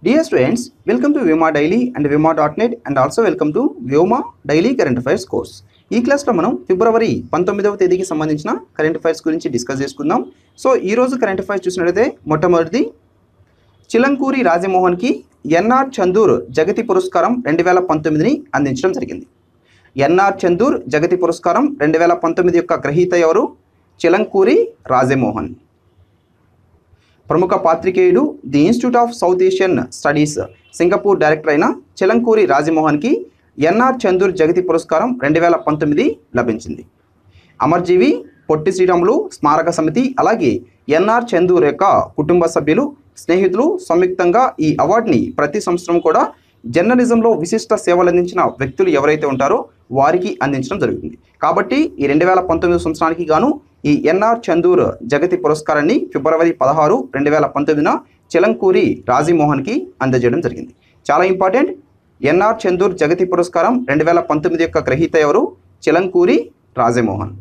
Dear students, welcome to Vyoma Daily and Vyoma.net and also welcome to Vyoma Daily Current Affairs course. ఈ క్లాస్లో మనం ఫిబ్రవరి పంతొమ్మిదవ తేదీకి సంబంధించిన కరెంట్ అఫైర్స్ గురించి డిస్కస్ చేసుకుందాం సో ఈ రోజు కరెంట్ అఫైర్స్ చూసినట్లయితే మొట్టమొదటిది చిలంకూరి రాజమోహన్కి ఎన్ఆర్ చందూర్ జగతి పురస్కారం రెండు వేల పంతొమ్మిదిని అందించడం జరిగింది ఎన్ఆర్ చందూర్ జగతి పురస్కారం రెండు వేల పంతొమ్మిది యొక్క గ్రహీత ఎవరు చిలంకూరి రాజమోహన్ ప్రముఖ పాత్రికేయుడు the institute of south Asian studies Singapore director అయిన చిలంకూరి రాజమోహన్కి ఎన్ఆర్ చందూర్ జగతి పురస్కారం రెండు వేల పంతొమ్మిది లభించింది అమర్జీవి పొట్టి శ్రీరాములు స్మారక సమితి అలాగే ఎన్ఆర్ చందూర్ యొక్క కుటుంబ సభ్యులు స్నేహితులు సంయుక్తంగా ఈ అవార్డుని ప్రతి సంవత్సరం కూడా జర్నలిజంలో విశిష్ట సేవలు అందించిన వ్యక్తులు ఎవరైతే ఉంటారో వారికి అందించడం జరుగుతుంది కాబట్టి ఈ రెండు వేల పంతొమ్మిది సంవత్సరానికి గాను ఈ ఎన్ఆర్ చందూర్ జగతి పురస్కారాన్ని ఫిబ్రవరి పదహారు రెండు వేల పంతొమ్మిదిన చిలంకూరి రాజీమోహన్కి అందజేయడం జరిగింది చాలా ఇంపార్టెంట్ ఎన్ఆర్ చందూర్ జగతి పురస్కారం రెండు వేల పంతొమ్మిది యొక్క గ్రహీత ఎవరు చిలంకూరి రాజమోహన్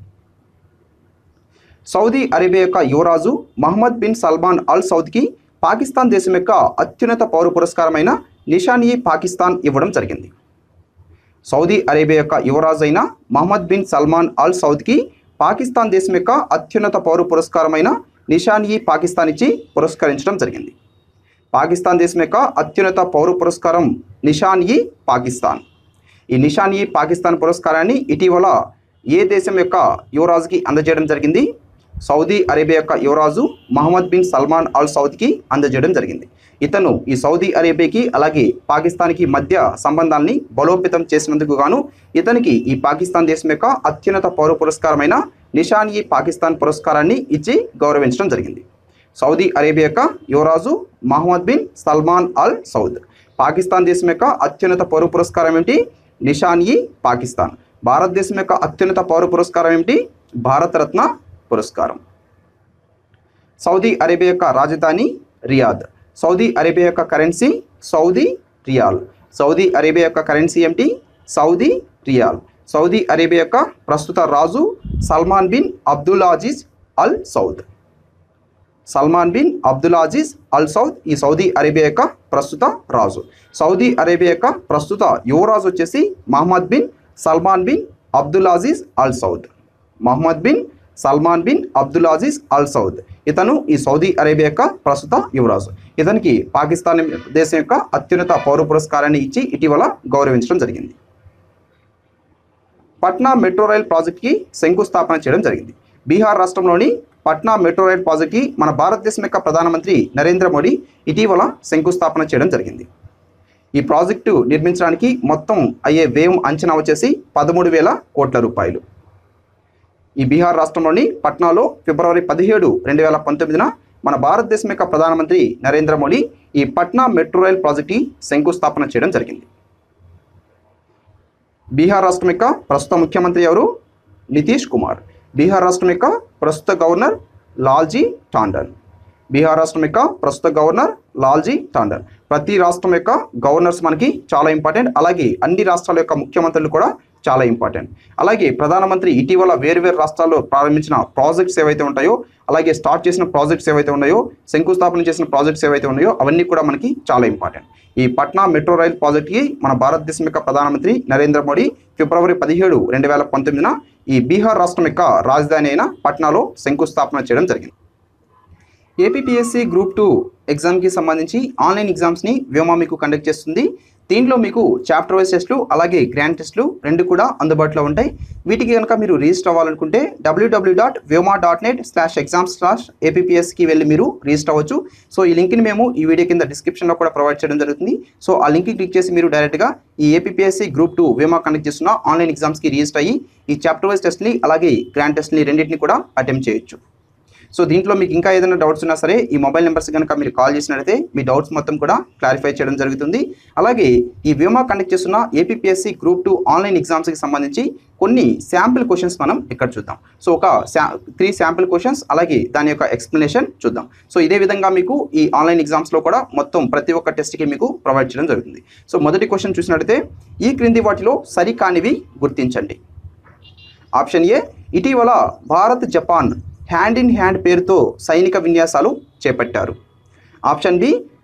సౌదీ అరేబియా యొక్క యువరాజు మహమ్మద్ బిన్ సల్మాన్ అల్ సౌద్కి పాకిస్తాన్ దేశం యొక్క అత్యున్నత పౌర పురస్కారమైన నిషాన్ ఈ పాకిస్తాన్ ఇవ్వడం జరిగింది సౌదీ అరేబియా యొక్క యువరాజు అయిన మహమ్మద్ బిన్ సల్మాన్ అల్ సౌద్కి పాకిస్తాన్ దేశం యొక్క అత్యున్నత పౌర పురస్కారమైన నిషాన్ ఈ పాకిస్తాన్ ఇచ్చి పురస్కరించడం జరిగింది పాకిస్తాన్ దేశం యొక్క అత్యున్నత పౌర పురస్కారం నిషాన్ ఈ పాకిస్తాన్ ఈ నిషాన్ ఈ పాకిస్తాన్ పురస్కారాన్ని ఇటీవల ఏ దేశం యొక్క యువరాజుకి అందజేయడం జరిగింది సౌదీ అరేబియా యొక్క యువరాజు మహమ్మద్ బిన్ సల్మాన్ అల్ సౌద్కి అందజేయడం జరిగింది ఇతను ఈ సౌదీ అరేబియాకి అలాగే పాకిస్తాన్కి మధ్య సంబంధాల్ని బలోపేతం చేసినందుకు గాను ఇతనికి ఈ పాకిస్తాన్ దేశం యొక్క అత్యున్నత పౌర పురస్కారమైన నిషాన్ ఈ పాకిస్తాన్ పురస్కారాన్ని ఇచ్చి గౌరవించడం జరిగింది సౌదీ అరేబియా యొక్క యువరాజు Mohammed bin Salman Al Saud Pakistan దేశం యొక్క అత్యున్నత పౌర పురస్కారం ఏమిటి నిషాన్ ఈ పాకిస్తాన్ భారతదేశం యొక్క అత్యున్నత పౌర పురస్కారం ఏమిటి భారతరత్న పురస్కారం సౌదీ అరేబియా యొక్క రాజధాని రియాద్ సౌదీ అరేబియా యొక్క currency Saudi riyal Saudi Arabia యొక్క కరెన్సీ ఏమిటి సౌదీ రియాల్ సౌదీ అరేబియా యొక్క ప్రస్తుత రాజు Salman bin Abdul Aziz Al Saud Salman bin Abdul Aziz Al Saud ఈ సౌదీ అరేబియా యొక్క ప్రస్తుత రాజు సౌదీ అరేబియా యొక్క ప్రస్తుత యువరాజు వచ్చేసి Mohammed bin Salman bin Abdul Aziz Al Saud Mohammed bin Salman bin Abdul Aziz Al Saud ఇతను ఈ సౌదీ అరేబియా యొక్క ప్రస్తుత యువరాజు ఇతనికి పాకిస్తాన్ దేశం యొక్క అత్యున్నత పౌర పురస్కారాన్ని ఇచ్చి ఇటీవల గౌరవించడం జరిగింది పట్నా మెట్రో రైల్ ప్రాజెక్ట్కి శంకుస్థాపన చేయడం జరిగింది బీహార్ రాష్ట్రంలోని పట్నా మెట్రో రైల్ ప్రాజెక్ట్కి మన భారతదేశం యొక్క ప్రధానమంత్రి నరేంద్ర మోడీ ఇటీవల శంకుస్థాపన చేయడం జరిగింది ఈ ప్రాజెక్టు నిర్మించడానికి మొత్తం అయ్యే వ్యయం అంచనా వచ్చేసి పదమూడు వేల కోట్ల రూపాయలు ఈ బీహార్ రాష్ట్రంలోని పట్నాలో ఫిబ్రవరి పదిహేడు రెండు వేల పంతొమ్మిదిన మన భారతదేశం యొక్క ప్రధానమంత్రి నరేంద్ర మోడీ ఈ పట్నా మెట్రో రైల్ ప్రాజెక్ట్కి శంకుస్థాపన చేయడం జరిగింది బీహార్ రాష్ట్రం యొక్క ప్రస్తుత ముఖ్యమంత్రి ఎవరు నితీష్ కుమార్ బీహార్ రాష్ట్రం యొక్క ప్రస్తుత గవర్నర్ లాల్జీ టాండన్ బీహార్ రాష్ట్రం యొక్క ప్రస్తుత గవర్నర్ లాల్జీ టాండన్ ప్రతి రాష్ట్రం యొక్క గవర్నర్స్ మనకి చాలా ఇంపార్టెంట్ అలాగే అన్ని రాష్ట్రాల యొక్క ముఖ్యమంత్రులు కూడా చాలా ఇంపార్టెంట్ అలాగే ప్రధానమంత్రి ఇటీవల వేరువేరు రాష్ట్రాల్లో ప్రారంభించిన ప్రాజెక్ట్స్ ఏవైతే ఉంటాయో అలాగే స్టార్ట్ చేసిన ప్రాజెక్ట్స్ ఏవైతే ఉన్నాయో శంకుస్థాపన చేసిన ప్రాజెక్ట్స్ ఏవైతే ఉన్నాయో అవన్నీ కూడా మనకి చాలా ఇంపార్టెంట్ ఈ పట్నా మెట్రో రైల్ ప్రాజెక్ట్కి మన భారతదేశం యొక్క ప్రధానమంత్రి నరేంద్ర మోడీ ఫిబ్రవరి పదిహేడు రెండు వేల పంతొమ్మిదిన ఈ బీహార్ రాష్ట్రం యొక్క రాజధాని అయిన పట్నాలో శంకుస్థాపన చేయడం జరిగింది ఏపీపీఎస్సీ గ్రూప్ టూ ఎగ్జామ్కి సంబంధించి ఆన్లైన్ ఎగ్జామ్స్ని వ్యోమా మీకు కండక్ట్ చేస్తుంది దీంట్లో మీకు చాప్టర్ వైజ్ టెస్ట్లు అలాగే గ్రాండ్ టెస్ట్లు రెండు కూడా అందుబాటులో ఉంటాయి వీటికి కనుక మీరు రిజిస్టర్ అవ్వాలనుకుంటే W W dot Vyoma dot net slash exams slash ఏపీఎస్కి వెళ్ళి మీరు రిజిస్టర్ అవ్వచ్చు సో ఈ లింక్ని మేము ఈ వీడియో కింద డిస్క్రిప్షన్లో కూడా ప్రొవైడ్ చేయడం జరుగుతుంది సో ఆ లింక్ని క్లిక్ చేసి మీరు డైరెక్ట్గా ఈ APSC group two Vyoma conduct చేస్తున్న ఆన్లైన్ ఎగ్జామ్స్కి రిజిస్టర్ అయ్యి ఈ చాప్టర్ వైజ్ టెస్ట్ని అలాగే గ్రాండ్ టెస్ట్ని రెండింటిని కూడా అటెంప్ట్ చేయొచ్చు సో దీంట్లో మీకు ఇంకా ఏదైనా డౌట్స్ ఉన్నా సరే ఈ మొబైల్ నెంబర్స్ కనుక మీరు కాల్ చేసినట్లయితే మీ డౌట్స్ మొత్తం కూడా క్లారిఫై చేయడం జరుగుతుంది అలాగే ఈ వ్యోమా కండక్ట్ చేస్తున్న ఏపీఎస్సి గ్రూప్ టూ ఆన్లైన్ ఎగ్జామ్స్కి సంబంధించి కొన్ని శాంపిల్ క్వశ్చన్స్ మనం ఇక్కడ చూద్దాం సో ఒక శా త్రీ శాంపిల్ క్వశ్చన్స్ అలాగే దాని యొక్క ఎక్స్ప్లెనేషన్ చూద్దాం సో ఇదే విధంగా మీకు ఈ ఆన్లైన్ ఎగ్జామ్స్లో కూడా మొత్తం ప్రతి ఒక్క టెస్ట్కి మీకు ప్రొవైడ్ చేయడం జరుగుతుంది సో మొదటి క్వశ్చన్ చూసినట్లయితే ఈ క్రింది వాటిలో సరికానివి గుర్తించండి ఆప్షన్ ఏ ఇటీవల Bharat Japan hand in hand పేరుతో సైనిక విన్యాసాలు చేపట్టారు option B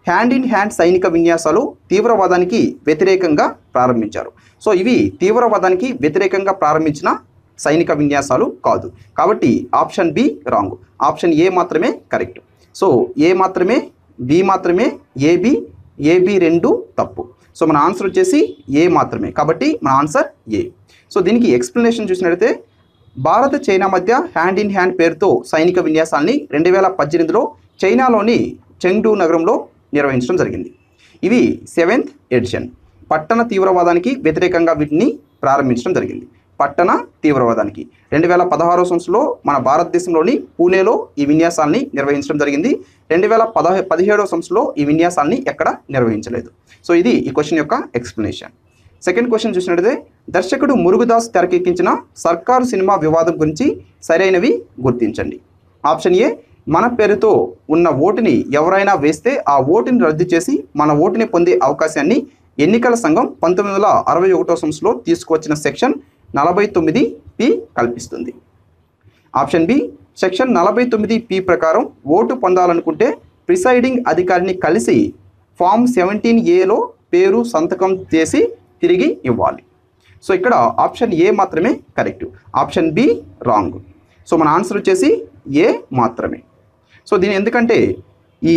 hand in hand సైనిక విన్యాసాలు తీవ్రవాదానికి వ్యతిరేకంగా ప్రారంభించారు సో ఇవి తీవ్రవాదానికి వ్యతిరేకంగా ప్రారంభించిన సైనిక విన్యాసాలు కాదు కాబట్టి option B wrong option A మాత్రమే కరెక్ట్ సో ఏ మాత్రమే బి మాత్రమే ఏబి ఏబి రెండు తప్పు సో మన ఆన్సర్ వచ్చేసి ఏ మాత్రమే కాబట్టి మన ఆన్సర్ ఏ సో దీనికి ఎక్స్ప్లెనేషన్ చూసినట్లయితే భారత్ చైనా మధ్య హ్యాండ్ ఇన్ హ్యాండ్ పేరుతో సైనిక విన్యాసాల్ని రెండు వేల పద్దెనిమిదిలో చైనాలోని చెంగ్డూ నగరంలో నిర్వహించడం జరిగింది ఇవి సెవెంత్ ఎడిషన్ పట్టణ తీవ్రవాదానికి వ్యతిరేకంగా వీటిని ప్రారంభించడం జరిగింది పట్టణ తీవ్రవాదానికి రెండు వేల పదహారో సంవత్సరంలో మన భారతదేశంలోని పూణేలో ఈ విన్యాసాల్ని నిర్వహించడం జరిగింది రెండు వేల పదహ పదిహేడో సంవత్సరంలో ఈ విన్యాసాల్ని ఎక్కడ నిర్వహించలేదు సో ఇది ఈ క్వశ్చన్ యొక్క ఎక్స్ప్లెనేషన్ సెకండ్ క్వశ్చన్ చూసినట్లయితే దర్శకుడు మురుగుదాస్ తెరకెక్కించిన సర్కారు సినిమా వివాదం గురించి సరైనవి గుర్తించండి ఆప్షన్ ఏ మన పేరుతో ఉన్న ఓటుని ఎవరైనా వేస్తే ఆ ఓటుని రద్దు చేసి మన ఓటుని పొందే అవకాశాన్ని ఎన్నికల సంఘం పంతొమ్మిది వందల అరవై ఒకటో సంవత్సరంలో తీసుకువచ్చిన సెక్షన్ నలభై తొమ్మిది పి కల్పిస్తుంది ఆప్షన్ బి సెక్షన్ నలభై తొమ్మిది పి ప్రకారం ఓటు పొందాలనుకుంటే ప్రిసైడింగ్ అధికారిని కలిసి ఫామ్ సెవెంటీన్ ఏలో పేరు సంతకం చేసి తిరిగి ఇవ్వాలి సో ఇక్కడ ఆప్షన్ ఏ మాత్రమే correct option B wrong so మన ఆన్సర్ వచ్చేసి ఏ మాత్రమే సో దీని ఎందుకంటే ఈ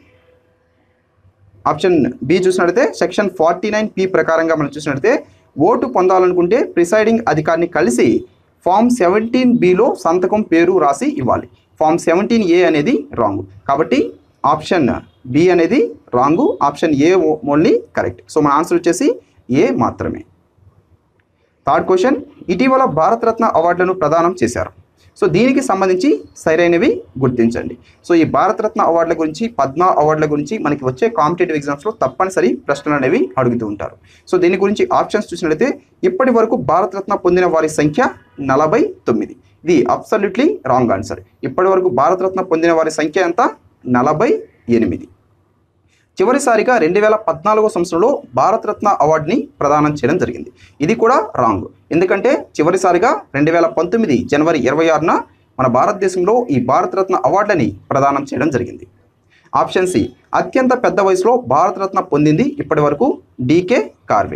ఆప్షన్ బి చూసినట్లయితే సెక్షన్ ఫార్టీ నైన్ పి ప్రకారంగా మనం చూసినట్లయితే ఓటు పొందాలనుకుంటే ప్రిసైడింగ్ అధికారిని కలిసి ఫామ్ సెవెంటీన్ బిలో సంతకం పేరు రాసి ఇవ్వాలి ఫామ్ సెవెంటీన్ ఏ అనేది రాంగ్ కాబట్టి ఆప్షన్ బి అనేది wrong option A only correct so మన ఆన్సర్ వచ్చేసి ఏ మాత్రమే థర్డ్ క్వశ్చన్ ఇటీవల భారతరత్న అవార్డులను ప్రదానం చేశారు సో దీనికి సంబంధించి సరైనవి గుర్తించండి సో ఈ భారతరత్న అవార్డుల గురించి పద్మ అవార్డుల గురించి మనకి వచ్చే కాంపిటేటివ్ ఎగ్జామ్స్లో తప్పనిసరి ప్రశ్నలు అనేవి అడుగుతూ ఉంటారు సో దీని గురించి ఆప్షన్స్ చూసినట్లయితే ఇప్పటి వరకు భారతరత్న పొందిన వారి సంఖ్య నలభై తొమ్మిది ఇది అబ్సల్యూట్లీ రాంగ్ ఆన్సర్ ఇప్పటి వరకు భారతరత్న పొందిన వారి సంఖ్య ఎంత నలభై ఎనిమిది చివరిసారిగా రెండు వేల పద్నాలుగో సంవత్సరంలో భారతరత్న అవార్డుని ప్రదానం చేయడం జరిగింది ఇది కూడా రాంగ్ ఎందుకంటే చివరిసారిగా రెండు వేల పంతొమ్మిది జనవరి ఇరవై ఆరున మన భారతదేశంలో ఈ భారతరత్న అవార్డుని ప్రదానం చేయడం జరిగింది ఆప్షన్ సి అత్యంత పెద్ద వయసులో భారతరత్న పొందింది ఇప్పటి వరకు డీకే కార్వే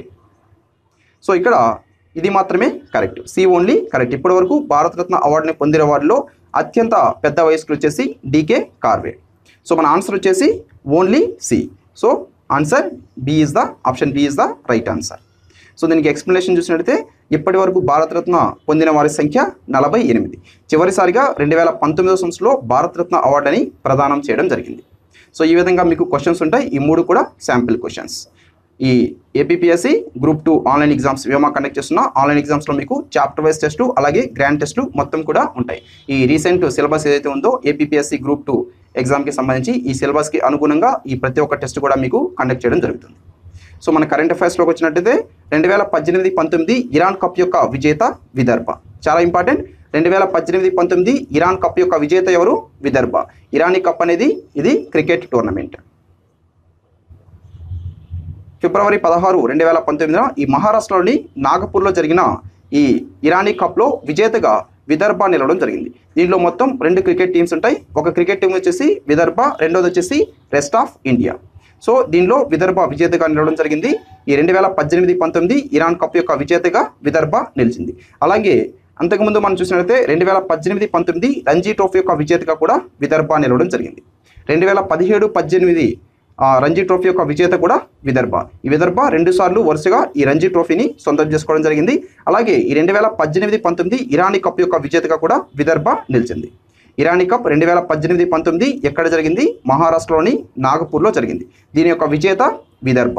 సో ఇక్కడ ఇది మాత్రమే కరెక్ట్ సి ఓన్లీ కరెక్ట్ ఇప్పటి వరకు భారతరత్న అవార్డుని పొందిన వారిలో అత్యంత పెద్ద వయస్కులు వచ్చేసి డీకే కార్వే సో మన ఆన్సర్ వచ్చేసి only C so answer B is the option B is the right answer so దీనికి ఎక్స్ప్లెనేషన్ చూసినట్లయితే ఇప్పటి వరకు భారతరత్న పొందిన వారి సంఖ్య నలభై ఎనిమిది చివరిసారిగా రెండు వేల పంతొమ్మిదో సంవత్సరంలో భారతరత్న అవార్డుని ప్రదానం చేయడం జరిగింది సో ఈ విధంగా మీకు క్వశ్చన్స్ ఉంటాయి ఈ మూడు కూడా శాంపిల్ క్వశ్చన్స్ ఈ APSC group two online exams Vyoma conduct చేస్తున్న ఆన్లైన్ ఎగ్జామ్స్లో మీకు చాప్టర్ వైజ్ టెస్టు అలాగే గ్రాండ్ టెస్టు మొత్తం కూడా ఉంటాయి ఈ రీసెంట్ సిలబస్ ఏదైతే ఉందో ఏపీఎస్సి గ్రూప్ టూ ఎగ్జామ్కి సంబంధించి ఈ సిలబస్కి అనుగుణంగా ఈ ప్రతి ఒక్క టెస్ట్ కూడా మీకు కండక్ట్ చేయడం జరుగుతుంది సో మన కరెంట్ అఫైర్స్లోకి వచ్చినట్టయితే రెండు వేల పద్దెనిమిది పంతొమ్మిది ఇరాన్ కప్ యొక్క విజేత విదర్భ చాలా ఇంపార్టెంట్ రెండు వేల పద్దెనిమిది పంతొమ్మిది ఇరాన్ కప్ యొక్క విజేత ఎవరు విదర్భ ఇరానీ కప్ అనేది ఇది క్రికెట్ టోర్నమెంట్ ఫిబ్రవరి పదహారు రెండు వేల పంతొమ్మిదిన ఈ మహారాష్ట్రలోని నాగపూర్లో జరిగిన ఈ ఇరానీ కప్లో విజేతగా విదర్భ నిలవడం జరిగింది దీనిలో మొత్తం రెండు క్రికెట్ టీమ్స్ ఉంటాయి ఒక క్రికెట్ టీం వచ్చేసి విదర్భ రెండోది వచ్చేసి రెస్ట్ ఆఫ్ ఇండియా సో దీనిలో విదర్భ విజేతగా నిలవడం జరిగింది ఈ రెండు వేల పద్దెనిమిది పంతొమ్మిది ఇరాన్ కప్ యొక్క విజేతగా విదర్భ నిలిచింది అలాగే అంతకుముందు మనం చూసినట్లయితే రెండు వేల పద్దెనిమిది పంతొమ్మిది రంజీ ట్రోఫీ యొక్క విజేతగా కూడా విదర్భ నిలవడం జరిగింది రెండు వేల పదిహేడు పద్దెనిమిది ఆ, రంజీ ట్రోఫీ యొక్క విజేత కూడా విదర్భ ఈ విదర్భ రెండు సార్లు వరుసగా ఈ రంజీ ట్రోఫీని సొంతం చేసుకోవడం జరిగింది అలాగే ఈ రెండు వేల పద్దెనిమిది పంతొమ్మిది ఇరానీ కప్ యొక్క విజేతగా కూడా విదర్భ నిలిచింది ఇరానీ కప్ రెండు వేల పద్దెనిమిది పంతొమ్మిది ఎక్కడ జరిగింది మహారాష్ట్రలోని నాగపూర్లో జరిగింది దీని యొక్క విజేత విదర్భ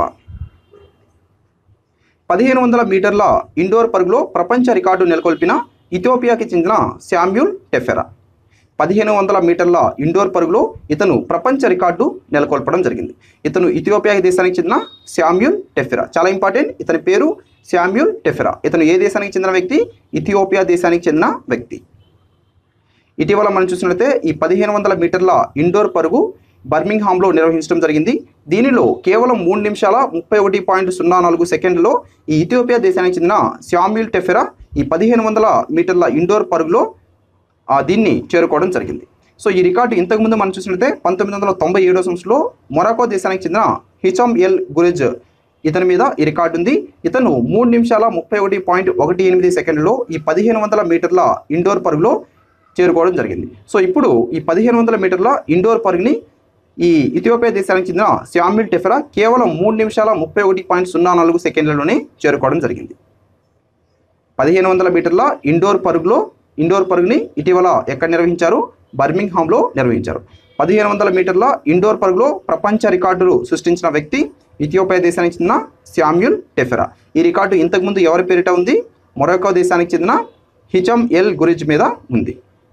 పదిహేను వందల మీటర్ల ఇండోర్ పరుగులో ప్రపంచ రికార్డు నెలకొల్పిన ఇథియోపియాకి చెందిన శామ్యూల్ టెఫెరా పదిహేను వందల మీటర్ల ఇండోర్ పరుగులో ఇతను ప్రపంచ రికార్డు నెలకొల్పడం జరిగింది ఇతను ఇథియోపియా దేశానికి చెందిన శామ్యూల్ టెఫెరా చాలా ఇంపార్టెంట్ ఇతని పేరు శామ్యూల్ టెఫెరా ఇతను ఏ దేశానికి చెందిన వ్యక్తి ఇథియోపియా దేశానికి చెందిన వ్యక్తి ఇటీవల మనం చూసినట్లయితే ఈ పదిహేను వందల మీటర్ల ఇండోర్ పరుగు బర్మింగ్హామ్లో నిర్వహించడం జరిగింది దీనిలో కేవలం మూడు నిమిషాల ముప్పై ఒకటి పాయింట్ సున్నా నాలుగు సెకండ్లో ఈ ఇథియోపియా దేశానికి చెందిన శామ్యూల్ టెఫెరా ఈ పదిహేను వందల మీటర్ల ఇండోర్ పరుగులో ఆ, దీన్ని చేరుకోవడం జరిగింది సో ఈ రికార్డు ఇంతకుముందు మనం చూసినట్లయితే పంతొమ్మిది వందల తొంభై ఏడో సంవత్సరంలో మొరాకో దేశానికి చెందిన హిచమ్ ఎల్ గురిజ్ ఇతని మీద ఈ రికార్డు ఉంది ఇతను మూడు నిమిషాల ముప్పై ఒకటి పాయింట్ ఒకటి ఎనిమిది సెకండ్లో ఈ పదిహేను వందల మీటర్ల ఇండోర్ పరుగులో చేరుకోవడం జరిగింది సో ఇప్పుడు ఈ పదిహేను వందల మీటర్ల ఇండోర్ పరుగుని ఈ ఇథియోపియా దేశానికి చెందిన శామిల్ టెఫెరా కేవలం మూడు నిమిషాల ముప్పై ఒకటి పాయింట్ సున్నా నాలుగు సెకండ్లలోనే చేరుకోవడం జరిగింది పదిహేను వందల మీటర్ల ఇండోర్ పరుగులో ఇండోర్ పరుగుని ఇటీవల ఎక్కడ నిర్వహించారు బర్మింగ్హామ్లో నిర్వహించారు పదిహేను వందల మీటర్ల ఇండోర్ పరుగులో ప్రపంచ రికార్డులు సృష్టించిన వ్యక్తి ఇథియోపియా దేశానికి చెందిన శామ్యుల్ టెఫెరా ఈ రికార్డు ఇంతకుముందు ఎవరి పేరిట ఉంది మొరొకో దేశానికి చెందిన హిచమ్ ఎల్ గురిజ్ మీద ఉంది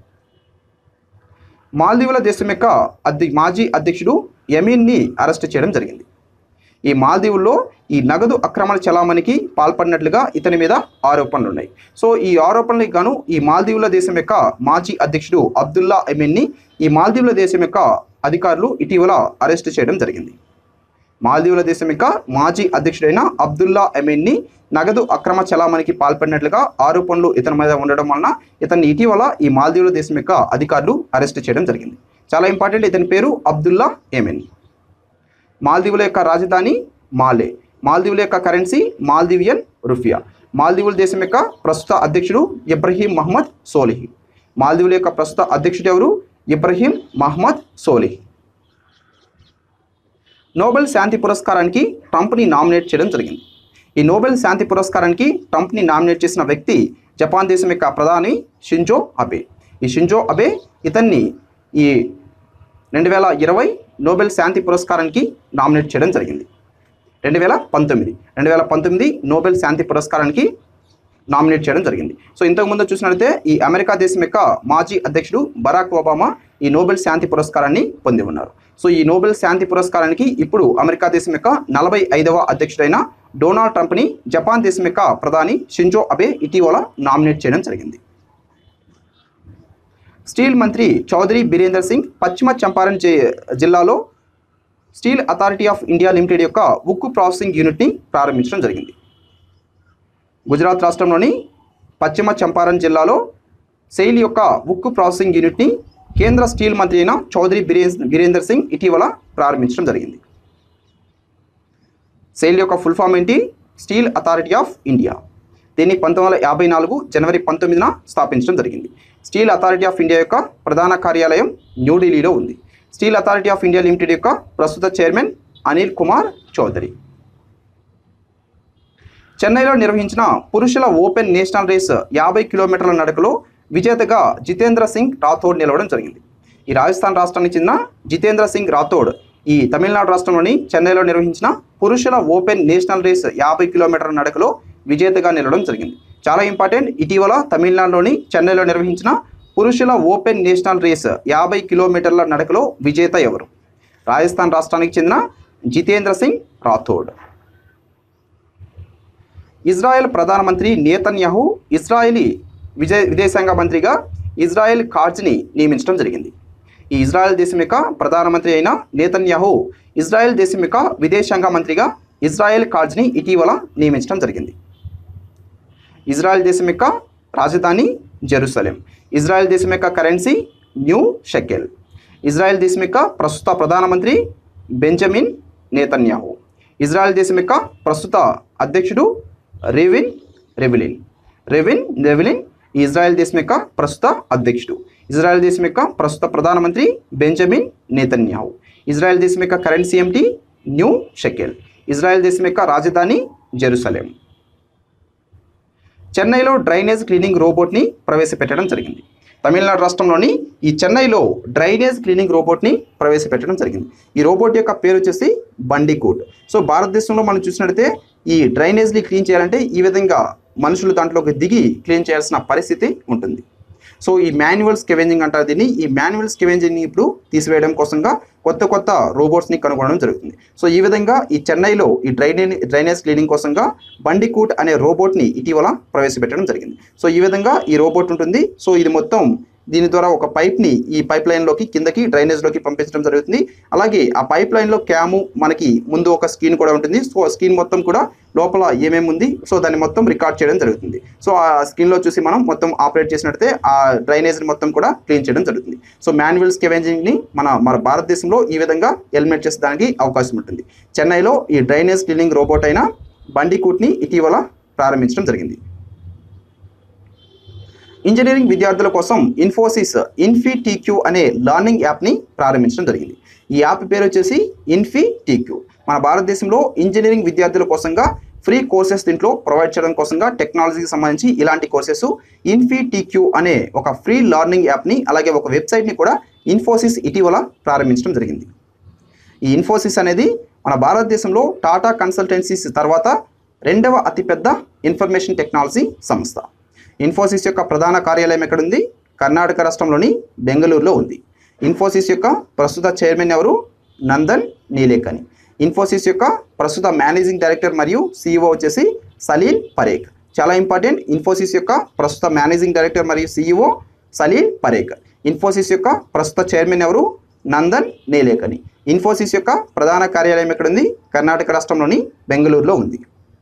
మాల్దీవుల దేశం యొక్క అధ్య మాజీ అధ్యక్షుడు యమీన్ని అరెస్ట్ చేయడం జరిగింది ఈ మాల్దీవుల్లో ఈ నగదు అక్రమణ చలామణికి పాల్పడినట్లుగా ఇతని మీద ఆరోపణలు ఉన్నాయి సో ఈ ఆరోపణలకు గాను ఈ మాల్దీవుల దేశం యొక్క మాజీ అధ్యక్షుడు అబ్దుల్లా ఎమిన్ని ఈ మాల్దీవుల దేశం యొక్క అధికారులు ఇటీవల అరెస్ట్ చేయడం జరిగింది మాల్దీవుల దేశం యొక్క మాజీ అధ్యక్షుడైన అబ్దుల్లా ఎమిన్ని నగదు అక్రమ చలామణికి పాల్పడినట్లుగా ఆరోపణలు ఇతని మీద ఉండడం వలన ఇతన్ని ఇటీవల ఈ మాల్దీవుల దేశం యొక్క అధికారులు అరెస్ట్ చేయడం జరిగింది చాలా ఇంపార్టెంట్ ఇతని పేరు అబ్దుల్లా ఎమెన్ మాల్దీవుల యొక్క రాజధాని మాలే మాల్దీవుల యొక్క కరెన్సీ మాల్దీవియన్ రుఫియా మాల్దీవుల దేశం యొక్క ప్రస్తుత అధ్యక్షుడు ఇబ్రహీం మహమ్మద్ సోలిహ్ మాల్దీవుల యొక్క ప్రస్తుత అధ్యక్షుడు ఎవరు ఇబ్రహీం మహమ్మద్ సోలిహ్ నోబెల్ శాంతి పురస్కారానికి ట్రంప్ని నామినేట్ చేయడం జరిగింది ఈ నోబెల్ శాంతి పురస్కారానికి ట్రంప్ని నామినేట్ చేసిన వ్యక్తి జపాన్ దేశం యొక్క ప్రధాని షింజో అబే ఈ షింజో అబే ఇతన్ని ఈ రెండు వేల ఇరవై నోబెల్ శాంతి పురస్కారానికి నామినేట్ చేయడం జరిగింది రెండు వేల పంతొమ్మిది రెండు వేల పంతొమ్మిది నోబెల్ శాంతి పురస్కారానికి నామినేట్ చేయడం జరిగింది సో ఇంతకుముందు చూసినట్లయితే ఈ అమెరికా దేశం యొక్క మాజీ అధ్యక్షుడు బరాక్ ఒబామా ఈ నోబెల్ శాంతి పురస్కారాన్ని పొంది ఉన్నారు సో ఈ నోబెల్ శాంతి పురస్కారానికి ఇప్పుడు అమెరికా దేశం యొక్క నలభై ఐదవ అధ్యక్షుడైన డొనాల్డ్ ట్రంప్ని జపాన్ దేశం యొక్క ప్రధాని షింజో అబే ఇటీవల నామినేట్ చేయడం జరిగింది స్టీల్ మంత్రి చౌదరి బీరేందర్ సింగ్ పశ్చిమ చంపారణ్ జి- జిల్లాలో steel authority of India limited యొక్క ఉక్కు ప్రాసెసింగ్ యూనిట్ని ప్రారంభించడం జరిగింది గుజరాత్ రాష్ట్రంలోని పశ్చిమ చంపారణ్ జిల్లాలో సెయిల్ యొక్క ఉక్కు ప్రాసెసింగ్ యూనిట్ని కేంద్ర స్టీల్ మంత్రి అయిన చౌదరి బీరేన్ బీరేందర్ సింగ్ ఇటీవల ప్రారంభించడం జరిగింది సెయిల్ యొక్క ఫుల్ ఫామ్ ఏంటి స్టీల్ అథారిటీ ఆఫ్ ఇండియా దీన్ని పంతొమ్మిది వందల యాభై నాలుగు జనవరి పంతొమ్మిదిన స్థాపించడం జరిగింది స్టీల్ అథారిటీ ఆఫ్ ఇండియా యొక్క ప్రధాన కార్యాలయం న్యూఢిల్లీలో ఉంది steel authority of India limited యొక్క ప్రస్తుత చైర్మన్ అనిల్ కుమార్ చౌదరి చెన్నైలో నిర్వహించిన పురుషుల ఓపెన్ నేషనల్ రేస్ యాభై కిలోమీటర్ల నడకలో విజేతగా జితేంద్ర సింగ్ రాథోడ్ నిలవడం జరిగింది ఈ రాజస్థాన్ రాష్ట్రానికి చెందిన జితేంద్ర సింగ్ రాథోడ్ ఈ తమిళనాడు రాష్ట్రంలోని చెన్నైలో నిర్వహించిన పురుషుల ఓపెన్ నేషనల్ రేస్ యాభై కిలోమీటర్ల నడకలో విజేతగా నిలవడం జరిగింది చాలా ఇంపార్టెంట్ ఇటీవల తమిళనాడులోని చెన్నైలో నిర్వహించిన పురుషుల ఓపెన్ నేషనల్ రేస్ యాభై కిలోమీటర్ల నడకలో విజేత ఎవరు రాజస్థాన్ రాష్ట్రానికి చెందిన జితేంద్ర సింగ్ రాథోడ్ ఇజ్రాయెల్ ప్రధానమంత్రి నేతన్యాహు ఇజ్రాయలీ విజయ విదేశాంగ మంత్రిగా ఇజ్రాయెల్ కార్జ్ని నియమించడం జరిగింది ఈ ఇజ్రాయెల్ దేశం యొక్క ప్రధానమంత్రి అయిన నేతన్యాహు ఇజ్రాయెల్ దేశం యొక్క విదేశాంగ మంత్రిగా ఇజ్రాయెల్ కార్జ్ని ఇటీవల నియమించడం జరిగింది ఇజ్రాయెల్ దేశం యొక్క రాజధాని జెరూసలేం ఇజ్రాయెల్ దేశం యొక్క కరెన్సీ న్యూ షెకెల్ ఇజ్రాయెల్ దేశం యొక్క ప్రస్తుత ప్రధానమంత్రి బెంజమిన్ నేతన్యాహు ఇజ్రాయెల్ దేశం యొక్క ప్రస్తుత అధ్యక్షుడు రెవిన్ రెవిలిన్ రెవిన్ రెవిలిన్ ఈ ఇజ్రాయెల్ దేశం యొక్క ప్రస్తుత అధ్యక్షుడు ఇజ్రాయెల్ దేశం యొక్క ప్రస్తుత ప్రధానమంత్రి బెంజమిన్ నేతన్యాహు ఇజ్రాయెల్ దేశం యొక్క కరెన్సీ ఏమిటి న్యూ షెకెల్ ఇజ్రాయెల్ దేశం యొక్క రాజధాని జెరూసలేం చెన్నైలో డ్రైనేజ్ క్లీనింగ్ రోబోట్ని ప్రవేశపెట్టడం జరిగింది తమిళనాడు రాష్ట్రంలోని ఈ చెన్నైలో డ్రైనేజ్ క్లీనింగ్ రోబోట్ని ప్రవేశపెట్టడం జరిగింది ఈ రోబోట్ యొక్క పేరు వచ్చేసి బండికూట్ సో భారతదేశంలో మనం చూసినట్లయితే ఈ డ్రైనేజ్ని క్లీన్ చేయాలంటే ఈ విధంగా మనుషులు దాంట్లోకి దిగి క్లీన్ చేయాల్సిన పరిస్థితి ఉంటుంది సో ఈ మాన్యువల్ స్కెవెంజింగ్ అంటారు దీన్ని ఈ మాన్యువల్ స్కెవెంజింగ్ ఇప్పుడు తీసివేయడం కోసంగా కొత్త కొత్త రోబోట్స్ని కనుగొనడం జరుగుతుంది సో ఈ విధంగా ఈ చెన్నైలో ఈ డ్రైనేజ్ డ్రైనేజ్ క్లీనింగ్ కోసంగా బండికూట్ అనే రోబోట్ని ఇటీవల ప్రవేశపెట్టడం జరిగింది సో ఈ విధంగా ఈ రోబోట్ ఉంటుంది సో ఇది మొత్తం దీని ద్వారా ఒక పైప్ని ఈ పైప్ లైన్లోకి కిందకి డ్రైనేజ్లోకి పంపించడం జరుగుతుంది అలాగే ఆ పైప్ లైన్లో క్యాము మనకి ముందు ఒక స్క్రీన్ కూడా ఉంటుంది సో ఆ స్క్రీన్ మొత్తం కూడా లోపల ఏమేమి ఉంది సో దాన్ని మొత్తం రికార్డ్ చేయడం జరుగుతుంది సో ఆ స్క్రీన్లో చూసి మనం మొత్తం ఆపరేట్ చేసినట్టయితే ఆ డ్రైనేజ్ని మొత్తం కూడా క్లీన్ చేయడం జరుగుతుంది సో మాన్యువల్ స్కెవెంజింగ్ని మన మన భారతదేశంలో ఈ విధంగా ఎలిమినేట్ చేసేదానికి అవకాశం ఉంటుంది చెన్నైలో ఈ డ్రైనేజ్ క్లీనింగ్ రోబోట్ అయిన బండికూట్ని ఇటీవల ప్రారంభించడం జరిగింది ఇంజనీరింగ్ విద్యార్థుల కోసం ఇన్ఫోసిస్ ఇన్ఫీ టీక్యూ అనే లర్నింగ్ యాప్ని ప్రారంభించడం జరిగింది ఈ యాప్ పేరు వచ్చేసి ఇన్ఫీ టీక్యూ మన భారతదేశంలో ఇంజనీరింగ్ విద్యార్థుల కోసంగా ఫ్రీ కోర్సెస్ దీంట్లో ప్రొవైడ్ చేయడం కోసంగా టెక్నాలజీకి సంబంధించి ఇలాంటి కోర్సెస్ ఇన్ఫీ టీక్యూ అనే ఒక ఫ్రీ లర్నింగ్ యాప్ని అలాగే ఒక వెబ్సైట్ని కూడా ఇన్ఫోసిస్ ఇటీవల ప్రారంభించడం జరిగింది ఈ ఇన్ఫోసిస్ అనేది మన భారతదేశంలో టాటా కన్సల్టెన్సీస్ తర్వాత రెండవ అతిపెద్ద ఇన్ఫర్మేషన్ టెక్నాలజీ సంస్థ ఇన్ఫోసిస్ యొక్క ప్రధాన కార్యాలయం ఎక్కడుంది కర్ణాటక రాష్ట్రంలోని బెంగళూరులో ఉంది ఇన్ఫోసిస్ యొక్క ప్రస్తుత చైర్మన్ ఎవరు నందన్ నీలేకని ఇన్ఫోసిస్ యొక్క ప్రస్తుత మేనేజింగ్ డైరెక్టర్ మరియు సీఈఓ వచ్చేసి సలీల్ పరేఖ్ చాలా ఇంపార్టెంట్ ఇన్ఫోసిస్ యొక్క ప్రస్తుత మేనేజింగ్ డైరెక్టర్ మరియు సీఈఓ సలీల్ పరేఖ్ ఇన్ఫోసిస్ యొక్క ప్రస్తుత చైర్మన్ ఎవరు నందన్ నీలేకని ఇన్ఫోసిస్ యొక్క ప్రధాన కార్యాలయం ఎక్కడుంది కర్ణాటక రాష్ట్రంలోని బెంగళూరులో ఉంది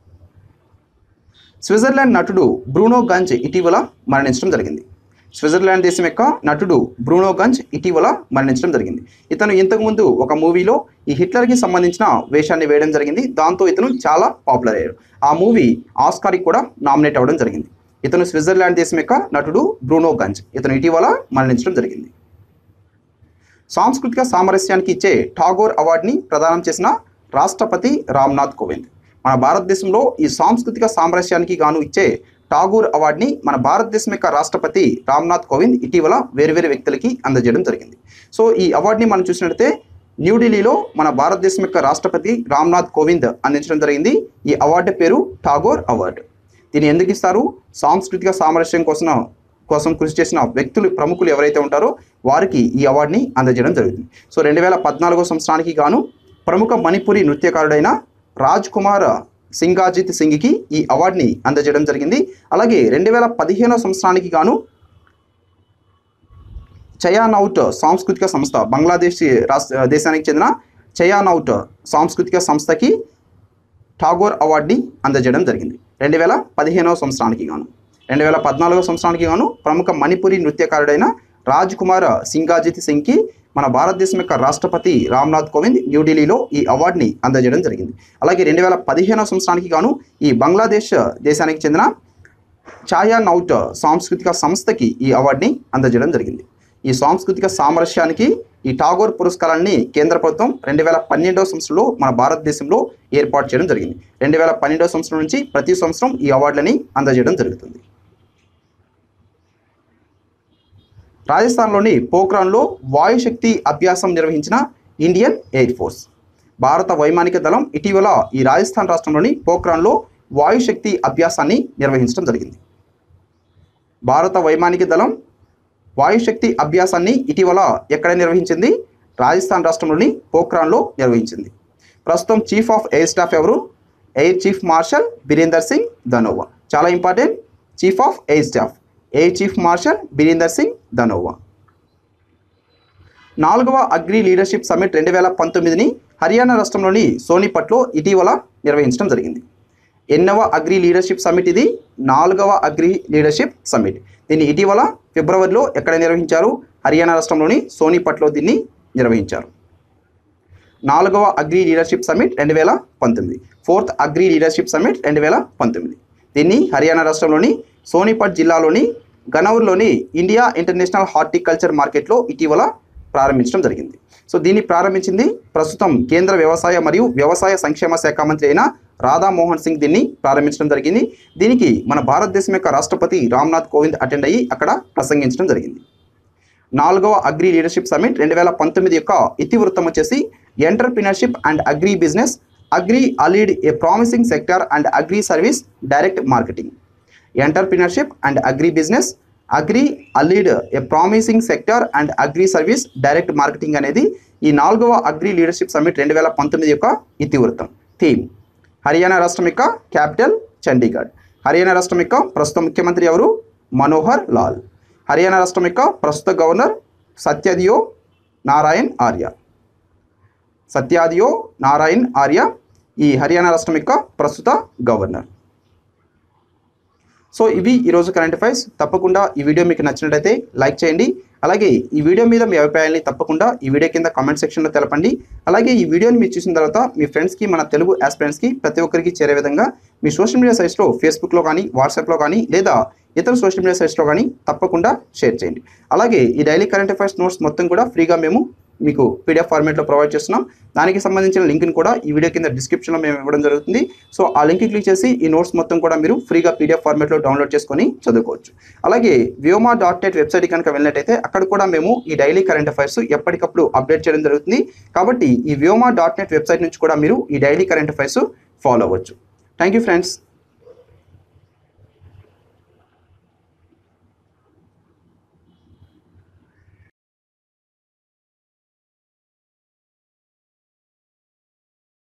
స్విట్జర్లాండ్ నటుడు బ్రూనో గంజ్ ఇటీవల మరణించడం జరిగింది స్విట్జర్లాండ్ దేశం యొక్క నటుడు బ్రూనో గంజ్ ఇటీవల మరణించడం జరిగింది ఇతను ఇంతకుముందు ఒక మూవీలో ఈ హిట్లర్కి సంబంధించిన వేషాన్ని వేయడం జరిగింది దాంతో ఇతను చాలా పాపులర్ అయ్యాడు ఆ మూవీ ఆస్కార్కి కూడా నామినేట్ అవ్వడం జరిగింది ఇతను స్విట్జర్లాండ్ దేశం యొక్క నటుడు బ్రూనో గంజ్ ఇతను ఇటీవల మరణించడం జరిగింది సాంస్కృతిక సామరస్యానికి ఇచ్చే ఠాగోర్ అవార్డుని ప్రదానం చేసిన రాష్ట్రపతి రామ్నాథ్ కోవింద్ మన భారతదేశంలో ఈ సాంస్కృతిక సామరస్యానికి గాను ఇచ్చే ఠాగూర్ అవార్డుని మన భారతదేశం యొక్క రాష్ట్రపతి రామ్నాథ్ కోవింద్ ఇటీవల వేరువేరు వ్యక్తులకి అందజేయడం జరిగింది సో ఈ అవార్డుని మనం చూసినట్లయితే న్యూఢిల్లీలో మన భారతదేశం యొక్క రాష్ట్రపతి రామ్నాథ్ కోవింద్ అందించడం జరిగింది ఈ అవార్డు పేరు ఠాగోర్ అవార్డు దీన్ని ఎందుకు ఇస్తారు సాంస్కృతిక సామరస్యం కోసం కోసం కృషి చేసిన వ్యక్తులు ప్రముఖులు ఎవరైతే ఉంటారో వారికి ఈ అవార్డుని అందజేయడం జరుగుతుంది సో రెండు వేల పద్నాలుగో సంవత్సరానికి గాను ప్రముఖ మణిపురి నృత్యకారుడైన రాజ్ కుమార్ సింగాజిత్ సింగ్కి ఈ అవార్డుని అందజేయడం జరిగింది అలాగే రెండు వేల పదిహేనో సంవత్సరానికి గాను చయానౌట్ సాంస్కృతిక సంస్థ బంగ్లాదేశ్ రాష్ట్ర దేశానికి చెందిన చయానౌట్ సాంస్కృతిక సంస్థకి ఠాగోర్ అవార్డుని అందజేయడం జరిగింది రెండు వేల పదిహేనవ సంవత్సరానికి గాను రెండు వేల పద్నాలుగో సంవత్సరానికి గాను ప్రముఖ మణిపురి నృత్యకారుడైన రాజ్ కుమార్ సింగాజిత్ సింగ్కి మన భారతదేశం యొక్క రాష్ట్రపతి రామ్నాథ్ కోవింద్ న్యూఢిల్లీలో ఈ అవార్డుని అందజేయడం జరిగింది అలాగే రెండు వేల పదిహేనవ సంవత్సరానికి గాను ఈ బంగ్లాదేశ్ దేశానికి చెందిన ఛాయా నౌట్ సాంస్కృతిక సంస్థకి ఈ అవార్డుని అందజేయడం జరిగింది ఈ సాంస్కృతిక సామరస్యానికి ఈ ఠాగోర్ పురస్కారాన్ని కేంద్ర ప్రభుత్వం రెండు వేల పన్నెండవ సంవత్సరంలో మన భారతదేశంలో ఏర్పాటు చేయడం జరిగింది రెండు వేల పన్నెండవ సంవత్సరం నుంచి ప్రతి సంవత్సరం ఈ అవార్డులని అందజేయడం జరుగుతుంది రాజస్థాన్లోని పోఖ్రాన్లో వాయుశక్తి అభ్యాసం నిర్వహించిన ఇండియన్ ఎయిర్ ఫోర్స్ భారత వైమానిక దళం ఇటీవల ఈ రాజస్థాన్ రాష్ట్రంలోని పోఖ్రాన్లో వాయుశక్తి అభ్యాసాన్ని నిర్వహించడం జరిగింది భారత వైమానిక దళం వాయుశక్తి అభ్యాసాన్ని ఇటీవల ఎక్కడ నిర్వహించింది రాజస్థాన్ రాష్ట్రంలోని పోఖ్రాన్లో నిర్వహించింది ప్రస్తుతం చీఫ్ ఆఫ్ ఎయిర్ స్టాఫ్ ఎవరు air chief marshal Birender Singh Dhanoa చాలా important chief of air staff air chief marshal Birender Singh Dhanoa నాలుగవ అగ్రి లీడర్షిప్ సమ్మిట్ రెండు వేల పంతొమ్మిదిని హర్యానా రాష్ట్రంలోని సోనిపట్లో ఇటీవల నిర్వహించడం జరిగింది ఎన్నవ అగ్రి లీడర్షిప్ సమ్మిట్ ఇది నాలుగవ అగ్రి లీడర్షిప్ సమ్మిట్ దీన్ని ఇటీవల ఫిబ్రవరిలో ఎక్కడ నిర్వహించారు హర్యానా రాష్ట్రంలోని సోనిపట్లో దీన్ని నిర్వహించారు నాలుగవ అగ్రి లీడర్షిప్ సమ్మిట్ రెండు వేల పంతొమ్మిది ఫోర్త్ అగ్రి లీడర్షిప్ సమ్మిట్ రెండు వేల పంతొమ్మిది దీన్ని హర్యానా రాష్ట్రంలోని సోనిపట్ జిల్లాలోని గనౌర్లోని ఇండియా ఇంటర్నేషనల్ హార్టికల్చర్ మార్కెట్లో ఇటీవల ప్రారంభించడం జరిగింది సో దీన్ని ప్రారంభించింది ప్రస్తుతం కేంద్ర వ్యవసాయ మరియు వ్యవసాయ సంక్షేమ శాఖ మంత్రి అయిన రాధామోహన్ సింగ్ దీన్ని ప్రారంభించడం జరిగింది దీనికి మన భారతదేశం యొక్క రాష్ట్రపతి రామ్నాథ్ కోవింద్ అటెండ్ అయ్యి అక్కడ ప్రసంగించడం జరిగింది నాలుగవ అగ్రి లీడర్షిప్ సమిట్ రెండు వేల పంతొమ్మిది యొక్క ఇతివృత్తం వచ్చేసి entrepreneurship and agri business agri allied a promising sector and agri service direct marketing entrepreneurship and agri business agri allied a promising sector and agri service direct marketing అనేది ఈ నాలుగవ agri leadership summit రెండు వేల పంతొమ్మిది యొక్క ఇతివృత్తం theme Haryana రాష్ట్రం యొక్క క్యాపిటల్ చండీగఢ్ హర్యానా రాష్ట్రం యొక్క ప్రస్తుత ముఖ్యమంత్రి ఎవరు మనోహర్ లాల్ హర్యానా రాష్ట్రం యొక్క ప్రస్తుత గవర్నర్ సత్యదియో నారాయణ్ ఆర్య సత్యాదియో నారాయణ్ ఆర్య ఈ హర్యానా రాష్ట్రం యొక్క ప్రస్తుత గవర్నర్ సో ఇవి ఈరోజు కరెంట్ అఫైర్స్ తప్పకుండా ఈ వీడియో మీకు నచ్చినట్లయితే లైక్ చేయండి అలాగే ఈ వీడియో మీద మీ అభిప్రాయాన్ని తప్పకుండా ఈ వీడియో కింద కామెంట్ సెక్షన్లో తెలపండి అలాగే ఈ వీడియోని మీరు చూసిన తర్వాత మీ ఫ్రెండ్స్కి మన తెలుగు ఆస్పిరెంట్స్కి ప్రతి ఒక్కరికి చేరే విధంగా మీ సోషల్ మీడియా సైట్స్లో ఫేస్బుక్లో కానీ వాట్సాప్లో కానీ లేదా ఇతర సోషల్ మీడియా సైట్స్లో కానీ తప్పకుండా షేర్ చేయండి అలాగే ఈ డైలీ కరెంట్ అఫైర్స్ నోట్స్ మొత్తం కూడా ఫ్రీగా మేము మీకు పీడిఎఫ్ ఫార్మేట్లో ప్రొవైడ్ చేస్తున్నాం దానికి సంబంధించిన లింక్ని కూడా ఈ వీడియో కింద డిస్క్రిప్షన్లో మేము ఇవ్వడం జరుగుతుంది సో ఆ లింక్ క్లిక్ చేసి ఈ నోట్స్ మొత్తం కూడా మీరు ఫ్రీగా పీడిఎఫ్ ఫార్మేట్లో డౌన్లోడ్ చేసుకొని చదువుకోవచ్చు అలాగే వ్యోమా డాట్ నెట్ వెబ్సైట్ కనుక వెళ్ళినట్టయితే అక్కడ కూడా మేము ఈ డైలీ కరెంట్ అఫైర్స్ ఎప్పటికప్పుడు అప్డేట్ చేయడం జరుగుతుంది కాబట్టి ఈ వ్యోమా డాట్ నెట్ వెబ్సైట్ నుంచి కూడా మీరు ఈ డైలీ కరెంట్ అఫైర్స్ ఫాలో అవ్వచ్చు థ్యాంక్ యూ ఫ్రెండ్స్